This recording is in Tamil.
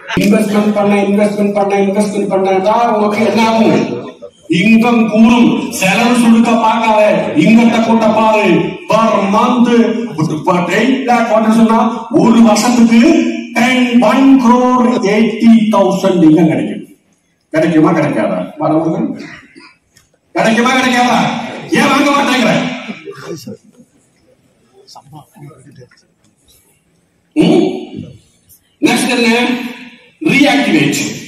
இன்வெஸ்ட்மெண்ட் பண்ண இன்வெஸ்ட்மெண்ட் பண்ண இன்வெஸ்ட்மெண்ட் பண்ணா உங்களுக்கு என்ன ஆகும் இன்கம் கூடும் செலவு சுடுக்க பார்க்காத இங்கத்த கூட்ட பாரு per month eight lakh water சொன்னா ஒரு வருஷத்துக்கு ten one crore eighty thousand income கிடைக்கும் கிடைக்குமா கிடைக்காதா வரவங்க கிடைக்குமா கிடைக்காதா ஏன் வாங்க மாட்டேங்கிற நெக்ஸ்ட் என்ன ரீஆக்டிவேட்